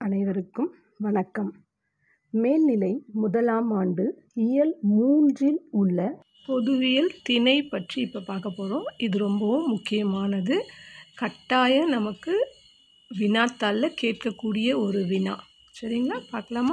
அனைவருக்கும் வணக்கம் மேல்நிலை முதலாம் ஆண்டு இயல் மூன்றில் உள்ள பொதுவியல் திணை பற்றி இப்போ பார்க்க போகிறோம் இது ரொம்பவும் முக்கியமானது கட்டாயம் நமக்கு வினாத்தாளில் கேட்கக்கூடிய ஒரு வினா சரிங்களா பார்க்கலாமா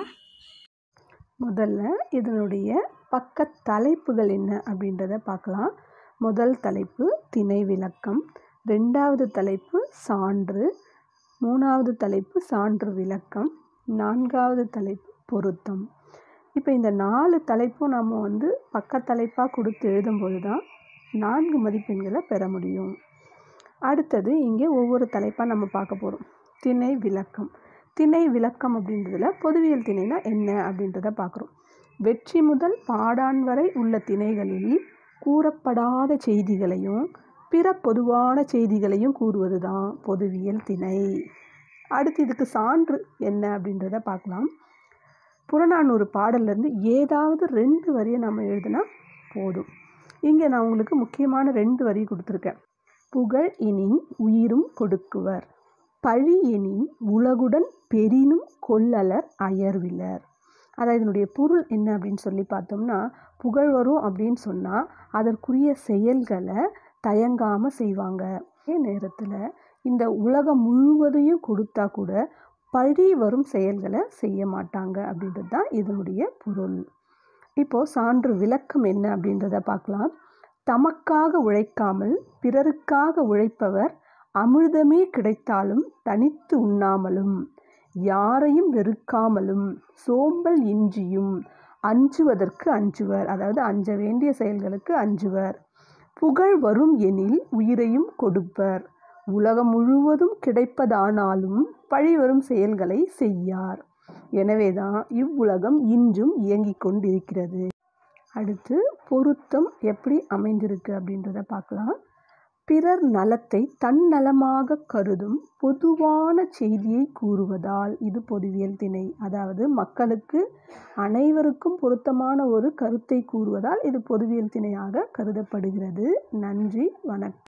முதல்ல இதனுடைய பக்க தலைப்புகள் என்ன அப்படின்றத பார்க்கலாம் முதல் தலைப்பு திணை விளக்கம் ரெண்டாவது தலைப்பு சான்று மூணாவது தலைப்பு சான்று விளக்கம் நான்காவது தலைப்பு பொருத்தம் இப்போ இந்த நாலு தலைப்பும் நம்ம வந்து பக்கத்தலைப்பாக கொடுத்து எழுதும்போது தான் நான்கு மதிப்பெண்களை பெற முடியும் அடுத்தது இங்கே ஒவ்வொரு தலைப்பாக நம்ம பார்க்க போகிறோம் திணை விளக்கம் திணை விளக்கம் அப்படின்றதுல பொதுவியல் திணைனா என்ன அப்படின்றத பார்க்குறோம் வெற்றி முதல் பாடான் வரை உள்ள திணைகளில் கூறப்படாத செய்திகளையும் பிற பொதுவான செய்திகளையும் கூறுவது தான் பொதுவியல் திணை அடுத்து இதுக்கு சான்று என்ன அப்படின்றத பார்க்கலாம் புறநானூறு பாடல்லேருந்து ஏதாவது ரெண்டு வரியை நம்ம எழுதினா போதும் இங்கே நான் உங்களுக்கு முக்கியமான ரெண்டு வரி கொடுத்துருக்கேன் புகழ் எனின் உயிரும் கொடுக்குவர் பழி எனின் உலகுடன் பெரினும் கொள்ளலர் அயர்விலர் அதாவது இதனுடைய பொருள் என்ன அப்படின்னு சொல்லி பார்த்தோம்னா புகழ் வரும் அப்படின்னு சொன்னால் அதற்குரிய செயல்களை தயங்காமல் செய்வாங்க அதே நேரத்தில் இந்த உலகம் முழுவதையும் கொடுத்தா கூட பழி வரும் செயல்களை செய்ய மாட்டாங்க அப்படின்றது தான் இதனுடைய பொருள் இப்போது சான்று விளக்கம் என்ன அப்படின்றத பார்க்கலாம் தமக்காக உழைக்காமல் பிறருக்காக உழைப்பவர் அமிர்தமே கிடைத்தாலும் தனித்து உண்ணாமலும் யாரையும் வெறுக்காமலும் சோம்பல் இன்றியும் அஞ்சுவதற்கு அஞ்சுவர் அதாவது அஞ்ச வேண்டிய செயல்களுக்கு அஞ்சுவர் புகழ் வரும் எனில் உயிரையும் கொடுப்பர் உலகம் முழுவதும் கிடைப்பதானாலும் பழிவரும் செயல்களை செய்யார் எனவேதான் இவ்வுலகம் இன்றும் இயங்கிக் கொண்டிருக்கிறது அடுத்து பொருத்தம் எப்படி அமைந்திருக்கு அப்படின்றத பார்க்கலாம் பிறர் நலத்தை தன்னலமாக கருதும் பொதுவான செய்தியை கூறுவதால் இது பொதுவியல் திணை அதாவது மக்களுக்கு அனைவருக்கும் பொருத்தமான ஒரு கருத்தை கூறுவதால் இது பொதுவியல் திணையாக கருதப்படுகிறது நன்றி வணக்கம்